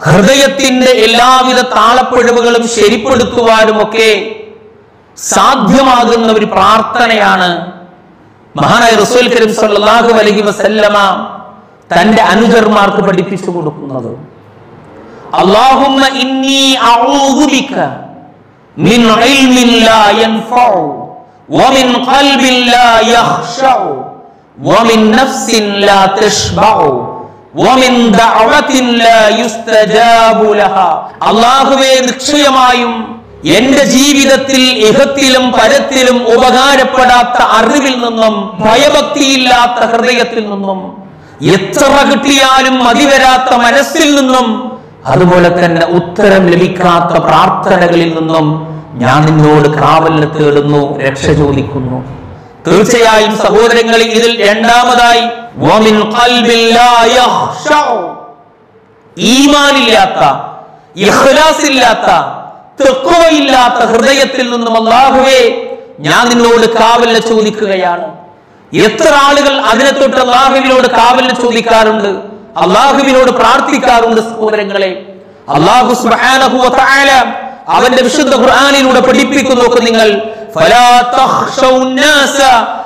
ഹൃദയത്തിന്റെ എല്ലാവിധ താളപ്പിഴവുകളും ശരിപ്പെടുത്തുവാനുമൊക്കെ സാധ്യമാകുന്ന ഒരു പ്രാർത്ഥനയാണ് മഹാനായ റസൂൽ കരീം സല്ലല്ലാഹു അലൈഹി വസല്ലമ തന്റെ അനുചർമാർക്ക് പഠിപ്പിച്ചു കൊടുക്കുന്നത് അല്ലാഹുമ്മ ഇന്നി അഊദു ബിക മിൻ ഇൽമിൻ ലാ യൻഫഉ വമിൻ ഖൽബിൻ ലാ യഖ്ശഉ വമിൻ നഫ്സിൻ ലാ തശ്ബഉ വമിൻ ദഅവത്തിൻ ലാ യുസ്തജാബു ലഹാ അല്ലാഹുവേ നിശ്ചയമായും എന്റെ ജീവിതത്തിൽ ഇഹത്തിലും പരത്തിലും ഉപകാരപ്പെടാത്ത അറിവിൽ നിന്നും ഭയഭക്തിയില്ലാത്ത ഹൃദയത്തിൽ നിന്നും എത്ര കിട്ടിയാലും മതിവരാത്ത മനസ്സിൽ നിന്നും അതുപോലെ തന്നെ ഉത്തരം ലഭിക്കാത്ത പ്രാർത്ഥനകളിൽ നിന്നും ഞാൻ നിന്നോട് കാവലിന് തേടുന്നു രക്ഷ ചോദിക്കുന്നു തീർച്ചയായും സഹോദരങ്ങളിൽ ഇതിൽ രണ്ടാമതായി വമിൻ ഖൽബിൻ ലാ യഖ്ശഉ. ഈമാനില്ലാത്ത ഇഖ്ലാസില്ലാത്ത തെക്കുവയില്ലാത്ത ഹൃദയത്തിൽ നിന്നും അള്ളാഹുവേ ഞാൻ നിന്നോട് കാവലിനെ ചോദിക്കുകയാണ് എത്ര ആളുകൾ അതിനെ തൊട്ട് അള്ളാഹുവിനോട് കാവലിനെ ചോദിക്കാറുണ്ട് അള്ളാഹുവിനോട് പ്രാർത്ഥിക്കാറുണ്ട് സഹോദരങ്ങളെ അള്ളാഹു സുബ്ഹാനഹു വ തആല അവന്റെ വിശുദ്ധ ഖുർആനിലൂടെ പഠിപ്പിക്കുന്നു നോക്ക് നിങ്ങൾ ഫലാ തഖ്ശൗ الناس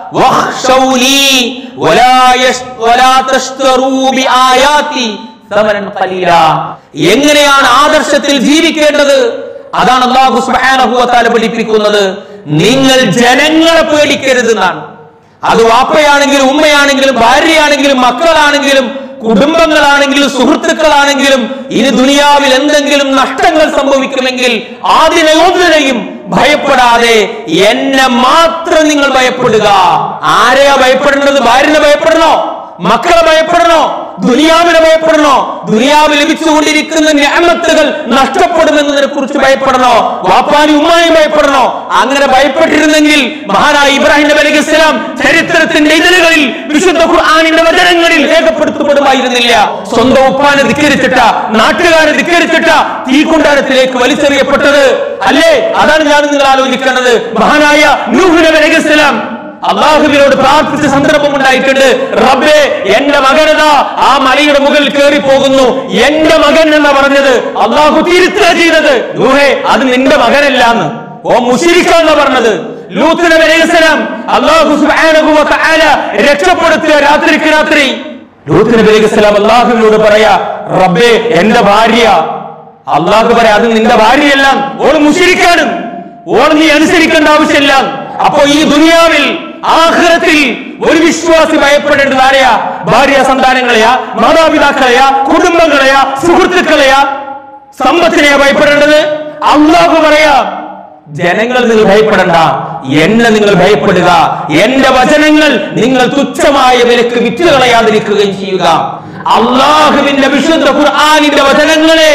വഖ്ശൗനി വലാ യശ് വലാ തശ്തറൂ ബിആയാതി സമനൻ ഖലീല എങ്ങനെയാണ് ആദർശത്തിൽ ജീവിക്കേണ്ടത് അതാണ് അള്ളാഹു സുബ്ഹാനഹു വ തആല പഠിപ്പിക്കുന്നത് നിങ്ങൾ ജനങ്ങളെ പേടിക്കരുത് എന്നാണ് അത് വാപ്പയാണെങ്കിലും ഉമ്മയാണെങ്കിലും ഭാര്യയാണെങ്കിലും മക്കളാണെങ്കിലും കുടുംബങ്ങളാണെങ്കിലും സുഹൃത്തുക്കളാണെങ്കിലും ഇനി ദുനിയാവിൽ എന്തെങ്കിലും നഷ്ടങ്ങൾ സംഭവിക്കുമെങ്കിൽ ആദ്യമൊന്നിനെയും ഭയപ്പെടാതെ എന്നെ മാത്രം നിങ്ങൾ ഭയപ്പെടുക ആരെയാ ഭയപ്പെടേണ്ടത് ഭാര്യനെ ഭയപ്പെടണോ മക്കളെ ഭയപ്പെടണോ ദുനിയാവിനെ ഭയപ്പെടണോ ദുനിയാവ് ലഭിച്ചുകൊണ്ടിരിക്കുന്ന ഞാമത്തുകൾ നഷ്ടപ്പെടുമെന്നതിനെ കുറിച്ച് ഭയപ്പെടണോ വാപ്പാനി ഉമ്മായി ഭയപ്പെടണോ അങ്ങനെ ഭയപ്പെട്ടിരുന്നെങ്കിൽ മഹാനായ ഇബ്രാഹിം നബി അലൈഹി ഇസ്ലാം ചരിത്രത്തിന്റെ ഇതിലുകളിൽ വിശുദ്ധ ഖുർആാനിന്റെ വചനങ്ങളിൽ രേഖപ്പെടുത്തപ്പെടുമായിരുന്നില്ല സ്വന്തം ഉപ്പാനെ ധിക്കരിച്ചിട്ട നാട്ടുകാരെ ധിക്കരിച്ചിട്ട തീക്കുണ്ടാരത്തിലേക്ക് വലിച്ചെറിയപ്പെട്ടത് അല്ലേ അതാണ് ഞാൻ നിങ്ങൾ ആലോചിക്കേണ്ടത് മഹാനായ നൂഹ് നബി അലൈഹി ഇസ്ലാം അള്ളാഹുവിനോട് പ്രാർത്ഥിച്ച സന്ദർഭം ഉണ്ടായിട്ടുണ്ട് റബ്ബേ എന്റെ മകനതാ ആ മലയുടെ മുകളിൽ കയറി പോകുന്നു എന്റെ മകൻ എന്ന് പറഞ്ഞത് അള്ളാഹു തിരുത്തുക ചെയ്തത് നൂഹേ അത് നിന്റെ മകനല്ലാന്ന് ഓ മുഷിരിക്കാന്ന് പറഞ്ഞത് ലൂത്ത് നബി അലൈഹി സ്വലാം അള്ളാഹു സുബ്ഹാനഹു വ തആല രക്ഷപ്പെടുത്തുക രാത്രിക്ക് രാത്രി ലൂത്ത് നബി അലൈഹി സ്വലാം അള്ളാഹുവിനോട് പറയാ റബ്ബേ എന്റെ ഭാര്യ അള്ളാഹു പറയാ അത് നിന്റെ ഭാര്യയല്ല ഓള് മുഷിരിക്കാണ് ഓൾ നീ അനുസരിക്കേണ്ട ആവശ്യമില്ല അപ്പോ ഈ ദുനിയാവിൽ ആഖിറത്തിൽ ഒരു വിശ്വാസി ഭയപ്പെടേണ്ടത് ആരെയാ ഭാര്യ സന്താനങ്ങളെയാ മാതാപിതാക്കളെയാ കുടുംബങ്ങളെയാ സുഹൃത്തുക്കളെയാ സമ്പത്തിനെയാ ഭയപ്പെടേണ്ടത് അള്ളാഹു പറയാ ജനങ്ങൾ നിങ്ങൾ ഭയപ്പെടണ്ട എന്നെ നിങ്ങൾ ഭയപ്പെടുക എന്റെ വചനങ്ങൾ നിങ്ങൾ തുച്ഛമായ വിലക്ക് വിറ്റ് കളയാതിരിക്കുകയും ചെയ്യുക അള്ളാഹുവിന്റെ വിശുദ്ധ ഖുർആാനിന്റെ വചനങ്ങളെ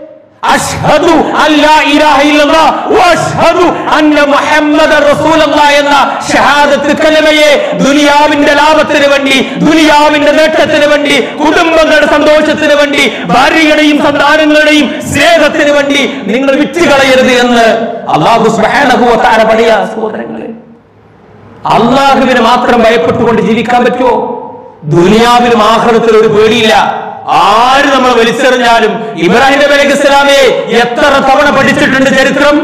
അഷ്ഹദു അല്ലാ ഇലാഹ ഇല്ലല്ലാഹ് വഅഷ്ഹദു അന്ന മുഹമ്മദർ റസൂലുള്ളാഹ് എന്ന ഷഹാദത്ത് കലിമയെ ദുനിയാവിന്റെ ലാഭത്തിന് വേണ്ടി ദുനിയാവിന്റെ നേട്ടത്തിന് വേണ്ടി കുടുംബങ്ങളുടെ സന്തോഷത്തിന് വേണ്ടി ഭാര്യയുടെയും സന്താനങ്ങളുടെയും സ്നേഹത്തിന് വേണ്ടി നിങ്ങൾ വിറ്റ് കളയരുത് എന്ന് അള്ളാഹു സുബ്ഹാനഹു വ തആല പറയാ സഹോദരങ്ങളെ അള്ളാഹുവിനെ മാത്രം ഭയപ്പെട്ടുകൊണ്ട് ജീവിക്കാൻ പറ്റുമോ ദുനിയാവിലും ആഹ്റത്തിൽ ഒരു പേടിയില്ല ആര് നമ്മൾ വലിച്ചെറിഞ്ഞാലും ഇബ്രാഹിം നബി അലൈഹി ഇസ്ലാമെ എത്ര തവണ പഠിച്ചിട്ടുണ്ട് ചരിത്രം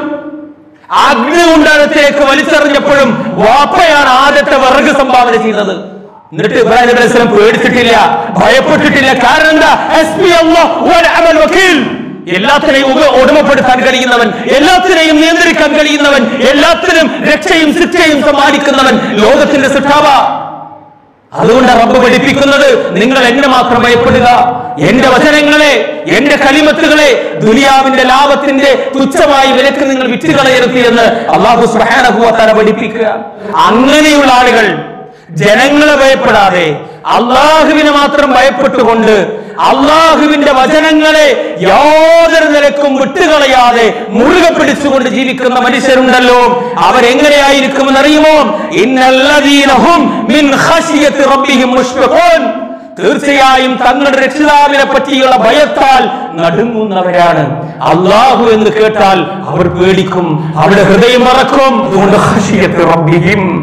അഗ്നികുണ്ഡലത്തിലേക്ക് വലിച്ചെറിഞ്ഞപ്പോഴും വാപ്പയാണ് ആദ്യത്തെ വിറക് സംഭാവന ചെയ്തത് എന്നിട്ട് ഇബ്രാഹിം നബി അലൈഹി സ്വലാം പേടിച്ചിട്ടില്ല ഭയപ്പെട്ടിട്ടില്ല കാരണം എന്താ ഹസ്ബി അല്ലാഹ് വനിഅമൽ വക്കീൽ എല്ലാത്തിനെയും ഉപ- ഉടമപ്പെടുത്താൻ കഴിയുന്നവൻ എല്ലാത്തിനെയും നിയന്ത്രിക്കാൻ കഴിയുന്നവൻ എല്ലാത്തിനും രക്ഷയും ശിക്ഷയും സമ്മാനിക്കുന്നവൻ ലോകത്തിന്റെ സിട്ടാവ അതുകൊണ്ട് റബ്ബ് പഠിപ്പിക്കുന്നത് നിങ്ങൾ എന്നെ മാത്രം ഭയപ്പെടുക എന്റെ വചനങ്ങളെ എന്റെ കലിമത്തുകളെ ദുനിയാവിന്റെ ലാഭത്തിന്റെ തുച്ഛമായ വിലക്ക് നിങ്ങൾ വിറ്റുകളയരുത് എന്ന് അള്ളാഹു സുബ്ഹാനഹു വ തആല പഠിപ്പിക്കുക അങ്ങനെയുള്ള ആളുകൾ ജനങ്ങളെ ഭയപ്പെടാതെ അള്ളാഹുവിനെ മാത്രം ഭയപ്പെട്ടുകൊണ്ട് അള്ളാഹുവിന്റെ വചനങ്ങളെ യാതൊരു നിലക്കും വിട്ടുകളയാതെ മുറുകെ പിടിച്ചുകൊണ്ട് ജീവിക്കുന്ന മനുഷ്യരുണ്ടല്ലോ അവരെങ്ങനെയായിരിക്കുമെന്ന് അറിയുമോ ഇന്നല്ലദീനഹും മിൻ ഖശിയത്തി റബ്ബിഹിം മുഷ്ഫിഖൂൻ തീർച്ചയായും തങ്ങളുടെ രക്ഷിതാവിനെ പറ്റിയുള്ള ഭയത്താൽ നടുങ്ങുന്നവരാണ് അള്ളാഹു എന്ന് കേട്ടാൽ അവർ പേടിക്കും അവരുടെ ഹൃദയം മറക്കും അതുകൊണ്ട് ഖശിയത്തി റബ്ബിഹിം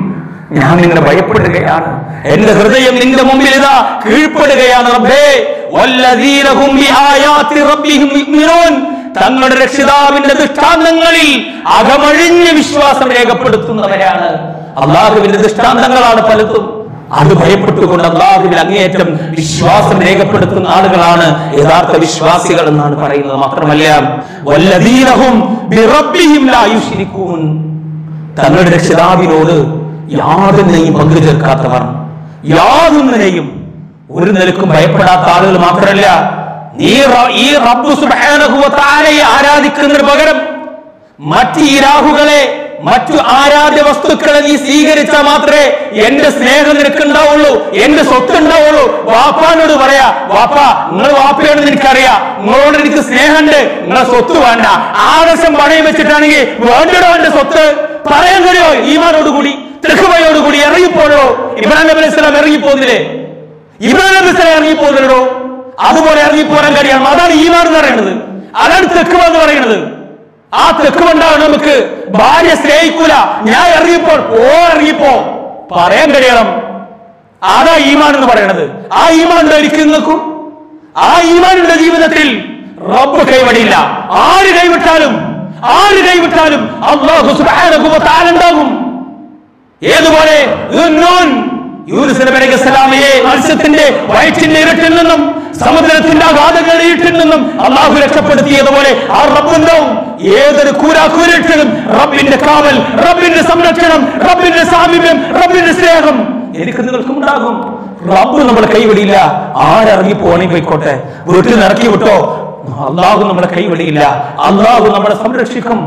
ഞാൻ നിന്നെ ഭയപ്പെടുകയാണ് എന്റെ ഹൃദയം നിന്റെ മുമ്പിൽ ഇതാ കീഴ്പ്പെടുകയാണ് റബ്ബേ വല്ലദീന ഹും ബിആയാതി റബ്ബിഹിം യുഅ്മിനൂൻ തങ്ങളുടെ രക്ഷിതാവിന്റെ ദൃഷ്ടാന്തങ്ങളിൽ അകമഴിഞ്ഞ വിശ്വാസം രേഖപ്പെടുത്തുന്നവരാണ് അള്ളാഹുവിന്റെ ദൃഷ്ടാന്തങ്ങളാണ് പലതും അത് ഭയപ്പെട്ടുകൊണ്ട് അള്ളാഹുവിൽ അങ്ങേയറ്റം വിശ്വാസം രേഖപ്പെടുത്തുന്ന ആളുകളാണ് യഥാർത്ഥ വിശ്വാസികൾ എന്നാണ് പറയുന്നത് മാത്രമല്ല വല്ലദീനഹും ബിറബ്ബിഹിം ലാ യുശ്രികൂൻ തങ്ങളുടെ രക്ഷിതാവിനോട് യാതൊന്നിനെയും പങ്കു ചേർക്കാത്തവർ യാതൊന്നിനെയും ഒരു നിലക്കും ഭയപ്പെടാത്ത ആളുകൾ മാത്രമല്ല നീ റ- ഈ റബ്ബു സുബ്ഹാനഹു വ തആലയെ ആരാധിക്കുന്നതിന് പകരം മറ്റ് ഇരാഹുകളെ മറ്റു ആരാധ്യ വസ്തുക്കളെ നീ സ്വീകരിച്ചാൽ മാത്രമേ എന്റെ സ്നേഹം നിനക്കുണ്ടാവുള്ളൂ എന്റെ സ്വത്ത് ഉണ്ടാവുള്ളൂ വാപ്പാനോട് പറയാ വാപ്പ നിങ്ങൾ വാപ്പയാണെന്ന് എനിക്കറിയാം നിങ്ങളോട് എനിക്ക് സ്നേഹമുണ്ട് നിങ്ങളെ സ്വത്ത് വേണ്ട ആദർശം പണയം വെച്ചിട്ടാണെങ്കിൽ വേണ്ടടോ എന്റെ സ്വത്ത് പറയാൻ കഴിയോ ഈമാനോട് കൂടി തെക്കുമയോട് കൂടി ഇറങ്ങിപ്പോഴോ ഇബ്രാഹിം നബി അലൈഹി സ്വലാം ഇറങ്ങിപ്പോന്നില്ലേ ഇബ്രാഹിം നബി സ്വലാം ഇറങ്ങിപ്പോന്നല്ലോ അതുപോലെ ഇറങ്ങിപ്പോരാൻ കഴിയണം അതാണ് ഈമാൻ എന്ന് പറയുന്നത് അതാണ് തെക്കുമ എന്ന് പറയുന്നത് ആ തെക്കുമുണ്ടാണ് നമുക്ക് ഭാര്യ സ്നേഹിക്കൂല ഞാൻ ഇറങ്ങിപ്പോൾ ഓ ഇറങ്ങിപ്പോ പറയാൻ കഴിയണം അതാ ഈമാൻ എന്ന് പറയുന്നത് ആ ഈമാൻ ഉണ്ടായിരിക്കും നിങ്ങൾക്കും ആ ഈമാനുള്ള ജീവിതത്തിൽ റബ്ബ് കൈവടിയില്ല ആര് കൈവിട്ടാലും ആര് കൈവിട്ടാലും അള്ളാഹു സുബ്ഹാനഹു വ തആല ഉണ്ടാകും ഏതുപോലെ യുന്നൂൻ യൂനുസ് നബി അലൈഹി സ്വലാമയെ മത്സ്യത്തിന്റെ വയറ്റിന്റെ ഇരുട്ടിൽ നിന്നും സമുദ്രത്തിന്റെ അഗാധങ്ങളുടെ ഇരുട്ടിൽ നിന്നും അള്ളാഹു രക്ഷപ്പെടുത്തിയതുപോലെ ആ റബ്ബുണ്ടാവും ഏതൊരു കൂരാക്കൂരിട്ടിലും റബ്ബിന്റെ കാവൽ റബ്ബിന്റെ സംരക്ഷണം റബ്ബിന്റെ സാമീപ്യം റബ്ബിന്റെ സ്നേഹം എനിക്ക് നിങ്ങൾക്കും ഉണ്ടാകും റബ്ബ് നമ്മളെ കൈവിടിയില്ല ആരിറങ്ങി പോകണേ പോയിക്കോട്ടെ വീട്ടിൽ നിന്ന് ഇറക്കി വിട്ടോ അള്ളാഹു നമ്മളെ കൈവിടിയില്ല അള്ളാഹു നമ്മളെ സംരക്ഷിക്കും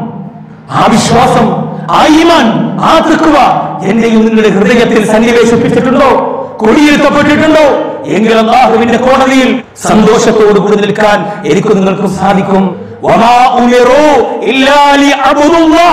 ആ വിശ്വാസം ആ ഈമാൻ ആ തൃക്കുവ എന്റെയും നിങ്ങളുടെ ഹൃദയത്തിൽ സന്നിവേശിപ്പിച്ചിട്ടുണ്ടോ കുടിയിരുത്തപ്പെട്ടിട്ടുണ്ടോ എങ്കിൽ അള്ളാഹുവിന്റെ കോടതിയിൽ സന്തോഷത്തോടു കൂടി നിൽക്കാൻ എനിക്ക് നിങ്ങൾക്കും സാധിക്കും وما أمروا إلا ليعبدوا الله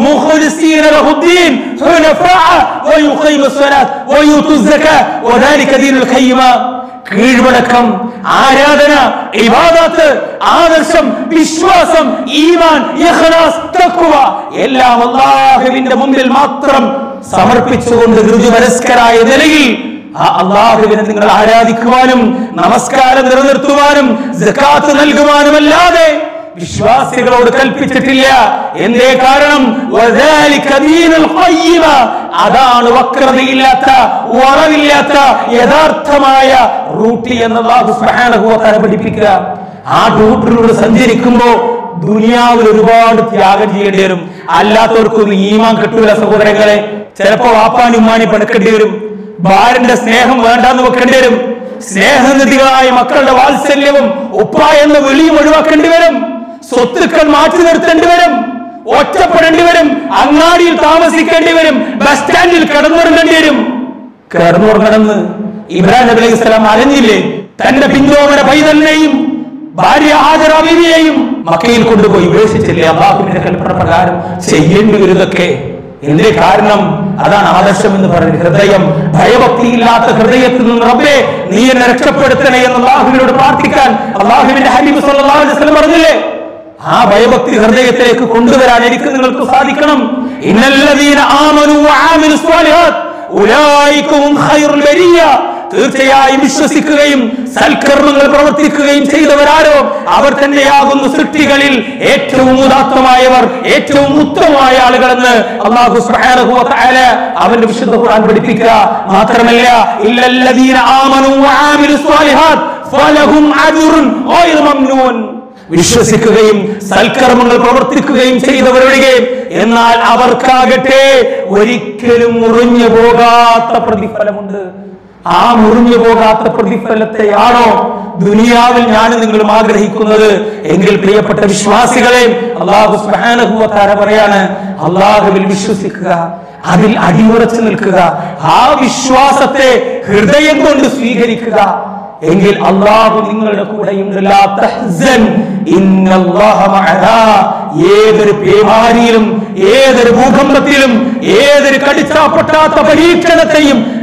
مخلصين له الدين حنفاء ويقيموا الصلاة ويؤتوا الزكاة وذلك دين القيمة കീഴ്വഴക്കം ആരാധന ഇബാദത്ത് ആദർശം വിശ്വാസം ഈമാൻ ഇഖ്ലാസ് തഖ്വ എല്ലാം അല്ലാഹുവിന്റെ മുമ്പിൽ മാത്രം സമർപ്പിച്ചുകൊണ്ട് ഋജുമനസ്കരായ നിലയിൽ ആ അള്ളാഹുവിനെ നിങ്ങൾ ആരാധിക്കുവാനും നമസ്കാരം നിലനിർത്തുവാനും സക്കാത്ത് നൽകുവാനുമല്ലാതെ വിശ്വാസികളോട് കൽപ്പിച്ചിട്ടില്ല എന്തേ കാരണം വദാലിക ദീനുൽ ഖയ്യിമ. അതാണ് വക്രതയില്ലാത്ത വളവില്ലാത്ത യഥാർത്ഥമായ റൂട്ടി എന്ന് അല്ലാഹു സുബ്ഹാനഹു വ തആല പഠിപ്പിക്കുക ആ റൂട്ടിലൂടെ സഞ്ചരിക്കുമ്പോ ദുനിയാവിൽ ഒരുപാട് ത്യാഗം ചെയ്യേണ്ടി വരും അല്ലാത്തവർക്കൊന്നും ഈമാൻ കിട്ടൂല സഹോദരങ്ങളെ ചിലപ്പോ വാപ്പാനി ഉമ്മാനി പണക്കേണ്ടി വരും ഭാര്യന്റെ സ്നേഹം വേണ്ടാന്ന് വെക്കേണ്ടി വരും സ്നേഹനിധികളായ മക്കളുടെ വാത്സല്യവും ഉപ്പ എന്ന വിളിയും ഒഴിവാക്കേണ്ടി വരും സ്വത്തുക്കൾ മാറ്റി നിർത്തേണ്ടി വരും ഒറ്റപ്പെടേണ്ടി വരും അങ്ങാടിയിൽ താമസിക്കേണ്ടി വരും ബസ് സ്റ്റാൻഡിൽ കിടന്നുറങ്ങേണ്ടി വരും കിടന്നുറങ്ങണമെന്ന് ഇബ്രാഹിം നബി അലൈഹി സ്വലാം അറിഞ്ഞില്ലേ തന്റെ പിന്തോമന പൈതലിനെയും ഭാര്യ ഹാജറാബിനെയും മക്കയിൽ കൊണ്ടുപോയി ഉപേക്ഷിച്ചില്ലേ അള്ളാഹുവിന്റെ കൽപ്പന പ്രകാരം ചെയ്യേണ്ടി വരുന്നതൊക്കെ എന്തേ കാരണം അതാണ് ആദർശം എന്ന് പറയുന്നത് ഹൃദയം ഭയഭക്തിയില്ലാത്ത ഹൃദയത്തിൽ നിന്ന് റബ്ബേ നീ എന്നെ രക്ഷപ്പെടുത്തണേ എന്ന് അള്ളാഹുവിനോട് പ്രാർത്ഥിക്കാൻ അള്ളാഹുവിന്റെ ഹബീബ് സല്ലല്ലാഹു അലൈഹി വസല്ലം പറഞ്ഞില്ലേ ആ ഭയഭക്തി ഹൃദയത്തിലേക്ക് കൊണ്ടുവരാൻ എനിക്ക് നിങ്ങൾക്ക് സാധിക്കണം ഇന്നല്ലദീന ആമനു വആമിലു സ്വാലിഹാത്ത് ഉലൈക്കും ഖൈറുൽ ബരിയ തീർച്ചയായും വിശ്വസിക്കുകയും സൽക്കർമ്മങ്ങൾ പ്രവർത്തിക്കുകയും ചെയ്തവരാരോ അവർ തന്നെയാകുന്നു സൃഷ്ടികളിൽ ഏറ്റവും ഉദാത്തമായവർ ഏറ്റവും ഉത്തമമായ ആളുകളെന്ന് അള്ളാഹു സുബ്ഹാനഹു വ തആല അവന്റെ വിശുദ്ധ ഖുർആൻ പഠിപ്പിക്കുക മാത്രമല്ല ഇല്ലല്ലദീന ആമനു വആമിലു സ്വാലിഹാത്ത് ഫലഹും അജ്റുൻ ഗൈറു മംനൂൻ വിശ്വസിക്കുകയും സൽക്കർമ്മങ്ങൾ പ്രവർത്തിക്കുകയും ചെയ്തവരൊഴികെ എന്നാൽ അവർക്കാകട്ടെ ഒരിക്കലും മുറിഞ്ഞു പോകാത്ത പ്രതിഫലമുണ്ട് ആ മുറിഞ്ഞു പോകാത്ത പ്രതിഫലത്തെയാണോ ദുനിയാവിൽ ഞാനും നിങ്ങളും ആഗ്രഹിക്കുന്നത് എങ്കിൽ പ്രിയപ്പെട്ട വിശ്വാസികളെ അള്ളാഹു സുബ്ഹാനഹു വ തആല പറയാണ് അള്ളാഹുവിൽ വിശ്വസിക്കുക അതിൽ അടിയുറച്ചു നിൽക്കുക ആ വിശ്വാസത്തെ ഹൃദയം കൊണ്ട് സ്വീകരിക്കുക എങ്കിൽ അള്ളാഹു നിങ്ങളുടെ കൂടെയുണ്ട് ലാ തഹ്സൻ ഇന്നല്ലാഹ മഅനാ ഏതൊരു പേമാരിയിലും ഏതൊരു ഭൂകമ്പത്തിലും ഏതൊരു കടിച്ചാപ്പൊട്ടാത്ത പരീക്ഷണത്തെയും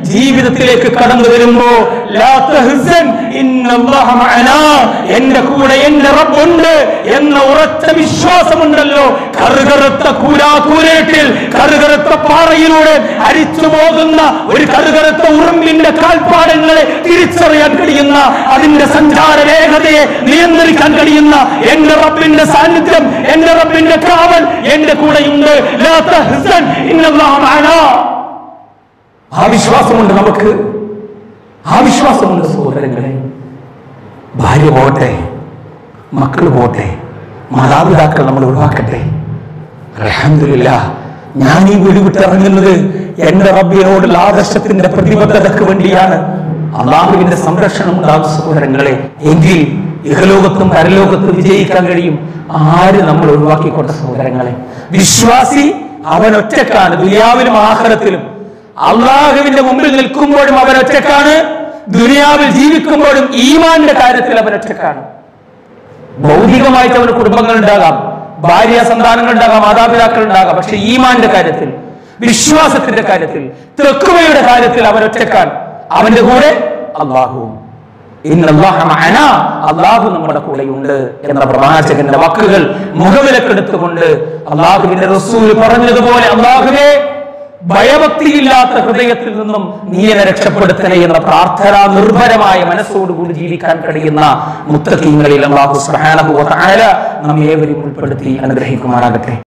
ജീവിതത്തിലേക്ക് കടന്നു വരുമ്പോ ലാ തഹ്സൻ ഇന്നല്ലാഹ മഅനാ എന്റെ കൂടെ എന്റെ റബ്ബുണ്ട് എന്ന ഉറച്ച വിശ്വാസമുണ്ടല്ലോ കറുകറുത്ത കൂരാക്കൂരേട്ടിൽ കറുകറുത്ത പാറയിലൂടെ അരിച്ചു പോകുന്ന ഒരു കറുകറുത്ത ഉറുമ്പിന്റെ കാൽപ്പാടങ്ങളെ തിരിച്ചറിയാൻ കഴിയുന്ന അതിന്റെ സഞ്ചാര വേഗതയെ നിയന്ത്രിക്കാൻ കഴിയുന്ന എന്റെ റബ്ബിന്റെ സാന്നിധ്യം എന്റെ റബ്ബിന്റെ കാവൽ എന്റെ കൂടെയുണ്ട് ലാ തഹ്സൻ ഇന്നല്ലാഹ മഅനാ ആ വിശ്വാസമുണ്ട് നമുക്ക് ആ വിശ്വാസമുണ്ട് സഹോദരങ്ങളെ ഭാര്യ പോട്ടെ മക്കൾ പോട്ടെ മാതാപിതാക്കൾ നമ്മൾ ഒഴിവാക്കട്ടെ അലഹമില്ല ഞാൻ ഈ വീട് വിട്ടിറങ്ങുന്നത് എന്റെ റബ്ബിനോടുള്ള ആദർശത്തിന്റെ പ്രതിബദ്ധതക്ക് വേണ്ടിയാണ് അള്ളാഹുവിന്റെ സംരക്ഷണം ഉണ്ടാകും സഹോദരങ്ങളെ എങ്കിൽ ഇഹലോകത്തും പരലോകത്തും വിജയിക്കാൻ കഴിയും ആര് നമ്മൾ ഒഴിവാക്കിക്കൊണ്ട സഹോദരങ്ങളെ വിശ്വാസി അവൻ ഒറ്റക്കാണ് ദുനിയാവിലും ആഹ്റത്തിലും അള്ളാഹുവിന്റെ മുമ്പിൽ നിൽക്കുമ്പോഴും അവൻ ഒറ്റക്കാണ് ദുനിയാവിൽ ജീവിക്കുമ്പോഴും ഈമാന്റെ കാര്യത്തിൽ അവൻ ഒറ്റക്കാണ് ഭൗതികമായിട്ട് അവന് കുടുംബങ്ങൾ ഉണ്ടാകാം ഭാര്യ സന്താനങ്ങൾ ഉണ്ടാകാം മാതാപിതാക്കൾ ഉണ്ടാകാം പക്ഷെ ഈമാന്റെ കാര്യത്തിൽ വിശ്വാസത്തിന്റെ കാര്യത്തിൽ തെക്കുവയുടെ കാര്യത്തിൽ അവൻ ഒറ്റക്കാണ് അവന്റെ കൂടെ അള്ളാഹുവും ഇന്നല്ലാഹ മഅനാ, അള്ളാഹു നമ്മുടെ കൂടെയുണ്ട് എന്ന പ്രവാചകന്റെ വാക്കുകൾ മുഖവിലക്കെടുത്തുകൊണ്ട് അള്ളാഹുവിന്റെ റസൂൽ പറഞ്ഞതുപോലെ അള്ളാഹുവേ ഭയഭക്തിയില്ലാത്ത ഹൃദയത്തിൽ നിന്നും നീ എന്നെ രക്ഷപ്പെടുത്തണേ എന്ന പ്രാർത്ഥന നിർഭരമായ മനസ്സോടുകൂടി ജീവിക്കാൻ കഴിയുന്ന മുത്തക്കീങ്ങളിൽ അള്ളാഹു സുബ്ഹാനഹു വ തആല നമ്മെ ഏവരെയും ഉൾപ്പെടുത്തി അനുഗ്രഹിക്കുമാറാകട്ടെ